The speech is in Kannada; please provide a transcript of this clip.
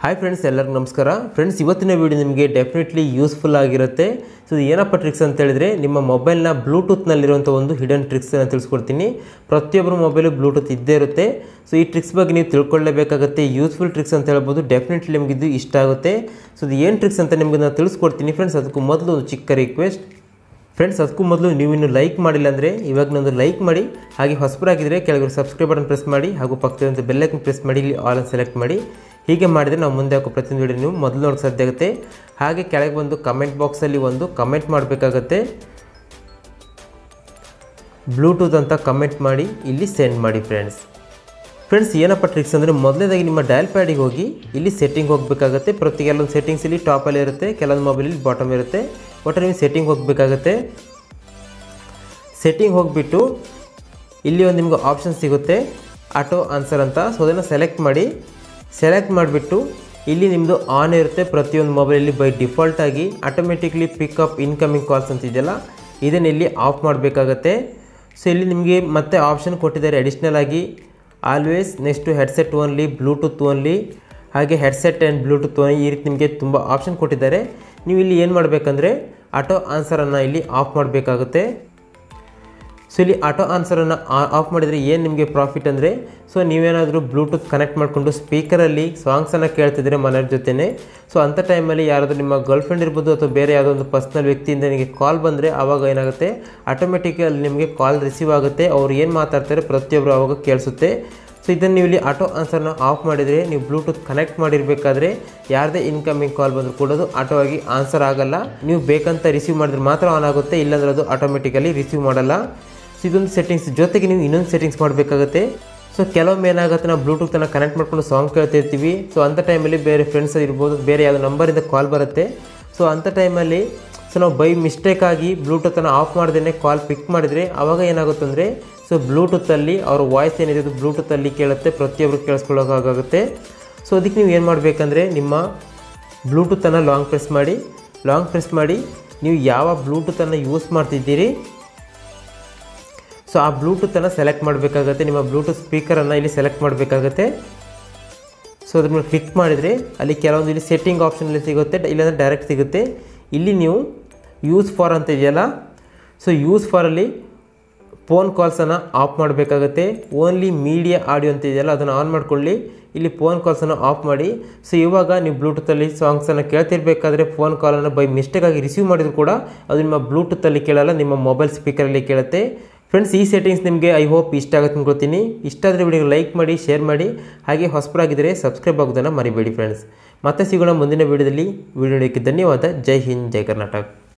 ಹಾಯ್ ಫ್ರೆಂಡ್ಸ್ ಎಲ್ಲರಿಗೂ ನಮಸ್ಕಾರ ಫ್ರೆಂಡ್ಸ್ ಇವತ್ತಿನ ವಿಡಿಯೋ ನಿಮಗೆ ಡೆಫಿನೆಟ್ಲಿ ಯೂಸ್ಫುಲ್ ಆಗಿರುತ್ತೆ ಸೊ ಇದು ಏನಪ್ಪ ಟ್ರಿಕ್ಸ್ ಅಂತ ಹೇಳಿದ್ರೆ ನಿಮ್ಮ ಮೊಬೈಲ್ನ ಬ್ಲೂಟೂತ್ನಲ್ಲಿರುವಂಥ ಒಂದು ಹಿಡನ್ ಟ್ರಿಕ್ಸನ್ನು ತಿಳಿಸ್ಕೊಡ್ತೀನಿ ಪ್ರತಿಯೊಬ್ಬರ ಮೊಬೈಲು ಬ್ಲೂಟೂತ್ ಇದ್ದೇ ಇರುತ್ತೆ ಸೊ ಈ ಟ್ರಿಕ್ಸ್ ಬಗ್ಗೆ ನೀವು ತಿಳ್ಕೊಳ್ಳೇಬೇಕಾಗುತ್ತೆ ಯೂಸ್ಫುಲ್ ಟ್ರಿಕ್ಸ್ ಅಂತ ಹೇಳ್ಬೋದು ಡೆಫಿನೆಟ್ಲಿ ನಿಮಗೆ ಇದು ಇಷ್ಟ ಆಗುತ್ತೆ ಸೊ ಇದು ಏನು ಟ್ರಿಕ್ಸ್ ಅಂತ ನಿಮಗೆ ನಾನು ತಿಳಿಸ್ಕೊಡ್ತೀನಿ ಫ್ರೆಂಡ್ಸ್ ಅದಕ್ಕೂ ಮೊದಲು ಒಂದು ಚಿಕ್ಕ ರಿಕ್ವೆಸ್ಟ್ ಫ್ರೆಂಡ್ಸ್ ಅದಕ್ಕೂ ಮೊದಲು ನೀವು ಇನ್ನು ಲೈಕ್ ಮಾಡಿಲ್ಲ ಅಂದರೆ ಇವಾಗ ನಂದು ಲೈಕ್ ಮಾಡಿ ಹಾಗೆ ಹೊಸಬರಾಗಿದ್ದರೆ ಕೆಳಗಡೆ ಸಬ್ಸ್ಕ್ರೈಬ್ ಬಟನ್ ಪ್ರೆಸ್ ಮಾಡಿ ಹಾಗೂ ಪಕ್ಕದಂತೆ ಬೆಲ್ಲೈಕನ್ ಪ್ರೆಸ್ ಮಾಡಿ ಇಲ್ಲಿ ಆಲ್ ಸೆಲೆಕ್ಟ್ ಮಾಡಿ ಹೀಗೆ ಮಾಡಿದರೆ ನಾವು ಮುಂದೆ ಹಾಕೋ ಪ್ರತಿಯೊಂದು ವಿಡಿಯೋ ನೀವು ಮೊದಲು ನೋಡೋಕ್ಕೆ ಸಾಧ್ಯ ಆಗುತ್ತೆ ಹಾಗೆ ಕೆಳಗೆ ಬಂದು ಕಮೆಂಟ್ ಬಾಕ್ಸಲ್ಲಿ ಒಂದು ಕಮೆಂಟ್ ಮಾಡಬೇಕಾಗತ್ತೆ ಬ್ಲೂಟೂತ್ ಅಂತ ಕಮೆಂಟ್ ಮಾಡಿ ಇಲ್ಲಿ ಸೆಂಡ್ ಮಾಡಿ ಫ್ರೆಂಡ್ಸ್ ಫ್ರೆಂಡ್ಸ್ ಏನಪ್ಪ ಟ್ರಿಕ್ಸ್ ಅಂದರೆ ಮೊದಲನೇದಾಗಿ ನಿಮ್ಮ ಡಯಲ್ ಪ್ಯಾಡಿಗೆ ಹೋಗಿ ಇಲ್ಲಿ ಸೆಟ್ಟಿಂಗ್ ಹೋಗಬೇಕಾಗತ್ತೆ ಪ್ರತಿ ಕೆಲವೊಂದು ಸೆಟ್ಟಿಂಗ್ಸ್ ಇಲ್ಲಿ ಟಾಪಲ್ಲಿ ಇರುತ್ತೆ ಕೆಲವೊಂದು ಮೊಬೈಲಲ್ಲಿ ಬಾಟಮ್ ಇರುತ್ತೆ ಒಟ್ಟು ನೀವು ಸೆಟ್ಟಿಂಗ್ ಹೋಗಬೇಕಾಗತ್ತೆ ಸೆಟ್ಟಿಂಗ್ ಹೋಗಿಬಿಟ್ಟು ಇಲ್ಲಿ ಒಂದು ನಿಮ್ಗೆ ಆಪ್ಷನ್ ಸಿಗುತ್ತೆ ಆಟೋ ಆನ್ಸರ್ ಅಂತ ಸೊ ಅದನ್ನು ಸೆಲೆಕ್ಟ್ ಮಾಡಿ ಸೆಲೆಕ್ಟ್ ಮಾಡಿಬಿಟ್ಟು ಇಲ್ಲಿ ನಿಮ್ಮದು ಆನ್ ಇರುತ್ತೆ ಪ್ರತಿಯೊಂದು ಮೊಬೈಲಲ್ಲಿ ಬೈ ಡಿಫಾಲ್ಟಾಗಿ ಆಟೋಮೆಟಿಕ್ಲಿ ಪಿಕಪ್ ಇನ್ಕಮಿಂಗ್ ಕಾಲ್ಸ್ ಅಂತ ಇದೆಯಲ್ಲ ಇದನ್ನು ಇಲ್ಲಿ ಆಫ್ ಮಾಡಬೇಕಾಗತ್ತೆ ಸೊ ಇಲ್ಲಿ ನಿಮಗೆ ಮತ್ತೆ ಆಪ್ಷನ್ ಕೊಟ್ಟಿದ್ದಾರೆ ಅಡಿಷ್ನಲ್ ಆಗಿ always next headset only Bluetooth only ಹಾಗೆ ಹೆಡ್ಸೆಟ್ ಆ್ಯಂಡ್ ಬ್ಲೂಟೂತ್ ಓನ್ಲಿ ಈ ರೀತಿ ನಿಮಗೆ ತುಂಬ ಆಪ್ಷನ್ ಕೊಟ್ಟಿದ್ದಾರೆ ನೀವು ಇಲ್ಲಿ ಏನು ಮಾಡಬೇಕಂದ್ರೆ ಆಟೋ ಆನ್ಸರನ್ನು ಇಲ್ಲಿ ಆಫ್ ಮಾಡಬೇಕಾಗುತ್ತೆ ಸೊ ಇಲ್ಲಿ ಆಟೋ ಆನ್ಸರನ್ನು ಆಫ್ ಮಾಡಿದರೆ ಏನು ನಿಮಗೆ ಪ್ರಾಫಿಟ್ ಅಂದರೆ ಸೊ ನೀವೇನಾದರೂ ಬ್ಲೂಟೂತ್ ಕನೆಕ್ಟ್ ಮಾಡಿಕೊಂಡು ಸ್ಪೀಕರಲ್ಲಿ ಸಾಂಗ್ಸನ್ನು ಕೇಳ್ತಿದ್ರೆ ಮನೆಯವ್ರ ಜೊತೆನೇ ಸೊ ಅಂಥ ಟೈಮಲ್ಲಿ ಯಾರಾದರೂ ನಿಮ್ಮ ಗರ್ಲ್ ಫ್ರೆಂಡ್ ಇರ್ಬೋದು ಅಥವಾ ಬೇರೆ ಯಾವುದೋ ಒಂದು ಪರ್ಸ್ನಲ್ ವ್ಯಕ್ತಿಯಿಂದ ನಿಮಗೆ ಕಾಲ್ ಬಂದರೆ ಆವಾಗ ಏನಾಗುತ್ತೆ ಆಟೋಮೆಟಿಕಲ್ಲಿ ನಿಮಗೆ ಕಾಲ್ ರಿಸೀವ್ ಆಗುತ್ತೆ ಅವ್ರು ಏನು ಮಾತಾಡ್ತಾರೆ ಪ್ರತಿಯೊಬ್ಬರು ಆವಾಗ ಕೇಳಿಸುತ್ತೆ ಸೊ ಇದನ್ನು ನೀವು ಇಲ್ಲಿ ಆಟೋ ಆನ್ಸರ್ನ ಆಫ್ ಮಾಡಿದರೆ ನೀವು ಬ್ಲೂಟೂತ್ ಕನೆಕ್ಟ್ ಮಾಡಿರಬೇಕಾದ್ರೆ ಯಾರದೇ ಇನ್ಕಮಿಂಗ್ ಕಾಲ್ ಬಂದರೂ ಕೂಡ ಅದು ಆಟೋ ಆಗಿ ಆನ್ಸರ್ ಆಗಲ್ಲ ನೀವು ಬೇಕಂತ ರಿಸೀವ್ ಮಾಡಿದ್ರೆ ಮಾತ್ರ ಆನ್ ಆಗುತ್ತೆ ಇಲ್ಲಾಂದ್ರೆ ಅದು ಆಟೋಮೆಟಿಕಲಿ ರಿಸೀವ್ ಮಾಡಲ್ಲ ಸೊ ಇದೊಂದು ಸೆಟ್ಟಿಂಗ್ಸ್ ಜೊತೆಗೆ ನೀವು ಇನ್ನೊಂದು ಸೆಟ್ಟಿಂಗ್ಸ್ ಮಾಡಬೇಕಾಗುತ್ತೆ ಸೊ ಕೆಲವೊಮ್ಮೆ ಏನಾಗುತ್ತೆ ನಾವು ಬ್ಲೂಟೂತನ್ನು ಕನೆಕ್ಟ್ ಮಾಡ್ಕೊಂಡು ಸಾಂಗ್ ಕೇಳ್ತಾ ಇರ್ತೀವಿ ಸೊ ಅಂಥ ಟೈಮಲ್ಲಿ ಬೇರೆ ಫ್ರೆಂಡ್ಸ್ ಇರ್ಬೋದು ಬೇರೆ ಯಾವುದೋ ನಂಬರಿಂದ ಕಾಲ್ ಬರುತ್ತೆ ಸೊ ಅಂಥ ಟೈಮಲ್ಲಿ ಸೊ ನಾವು ಬೈ ಮಿಸ್ಟೇಕಾಗಿ ಬ್ಲೂಟೂತನ್ನು ಆಫ್ ಮಾಡ್ದೇ ಕಾಲ್ ಪಿಕ್ ಮಾಡಿದರೆ ಆವಾಗ ಏನಾಗುತ್ತೆ ಅಂದರೆ ಸೊ ಬ್ಲೂಟೂತಲ್ಲಿ ಅವ್ರ ವಾಯ್ಸ್ ಏನಿದೆ ಅದು ಬ್ಲೂಟೂತಲ್ಲಿ ಕೇಳುತ್ತೆ ಪ್ರತಿಯೊಬ್ಬರು ಕೇಳಿಸ್ಕೊಳ್ಳೋಕ್ಕಾಗುತ್ತೆ ಸೊ ಅದಕ್ಕೆ ನೀವು ಏನು ಮಾಡಬೇಕಂದ್ರೆ ನಿಮ್ಮ ಬ್ಲೂಟೂತನ್ನು ಲಾಂಗ್ ಪ್ರೆಸ್ ಮಾಡಿ ಲಾಂಗ್ ಪ್ರೆಸ್ ಮಾಡಿ ನೀವು ಯಾವ ಬ್ಲೂಟೂತನ್ನು ಯೂಸ್ ಮಾಡ್ತಿದ್ದೀರಿ ಸೊ ಆ ಬ್ಲೂಟೂತನ್ನು ಸೆಲೆಕ್ಟ್ ಮಾಡಬೇಕಾಗತ್ತೆ ನಿಮ್ಮ ಬ್ಲೂಟೂತ್ ಸ್ಪೀಕರನ್ನು ಇಲ್ಲಿ ಸೆಲೆಕ್ಟ್ ಮಾಡಬೇಕಾಗತ್ತೆ ಸೊ ಅದ್ರ ಮೇಲೆ ಕ್ಲಿಕ್ ಮಾಡಿದರೆ ಅಲ್ಲಿ ಕೆಲವೊಂದು ಇಲ್ಲಿ ಸೆಟ್ಟಿಂಗ್ ಆಪ್ಷನಲ್ಲಿ ಸಿಗುತ್ತೆ ಇಲ್ಲಾಂದರೆ ಡೈರೆಕ್ಟ್ ಸಿಗುತ್ತೆ ಇಲ್ಲಿ ನೀವು ಯೂಸ್ ಫಾರ್ ಅಂತ ಇದೆಯಲ್ಲ ಸೊ ಯೂಸ್ ಫಾರಲ್ಲಿ ಫೋನ್ ಕಾಲ್ಸನ್ನು ಆಫ್ ಮಾಡಬೇಕಾಗತ್ತೆ ಓನ್ಲಿ ಮೀಡಿಯಾ ಆಡಿಯೋ ಅಂತ ಇದೆಯಲ್ಲ ಅದನ್ನು ಆನ್ ಮಾಡ್ಕೊಳ್ಳಿ ಇಲ್ಲಿ ಫೋನ್ ಕಾಲ್ಸನ್ನು ಆಫ್ ಮಾಡಿ ಸೊ ಇವಾಗ ನೀವು ಬ್ಲೂಟೂತಲ್ಲಿ ಸಾಂಗ್ಸನ್ನು ಕೇಳ್ತಿರ್ಬೇಕಾದ್ರೆ ಫೋನ್ ಕಾಲನ್ನು ಬೈ ಮಿಸ್ಟೇಕಾಗಿ ರಿಸೀವ್ ಮಾಡಿದ್ರು ಕೂಡ ಅದು ನಿಮ್ಮ ಬ್ಲೂಟೂತಲ್ಲಿ ಕೇಳಲ್ಲ ನಿಮ್ಮ ಮೊಬೈಲ್ ಸ್ಪೀಕರಲ್ಲಿ ಕೇಳುತ್ತೆ ಫ್ರೆಂಡ್ಸ್ ಈ ಸೆಟ್ಟಿಂಗ್ಸ್ ನಿಮಗೆ ಐ ಹೋಪ್ ಇಷ್ಟ ಆಗುತ್ತೆ ಅನ್ಕೊಳ್ತೀನಿ ಇಷ್ಟ ಆದರೆ ವಿಡಿಯೋ ಲೈಕ್ ಮಾಡಿ ಶೇರ್ ಮಾಡಿ ಹಾಗೆ ಹೊಸಬರಾಗಿದ್ದರೆ ಸಬ್ಸ್ಕ್ರೈಬ್ ಆಗೋದನ್ನು ಮರಿಬೇಡಿ ಫ್ರೆಂಡ್ಸ್ ಮತ್ತೆ ಸಿಗೋಣ ಮುಂದಿನ ವಿಡಿಯೋದಲ್ಲಿ ವಿಡಿಯೋ ನೋಡೋಕ್ಕೆ ಧನ್ಯವಾದ ಜೈ ಹಿಂದ್ ಜೈ ಕರ್ನಾಟಕ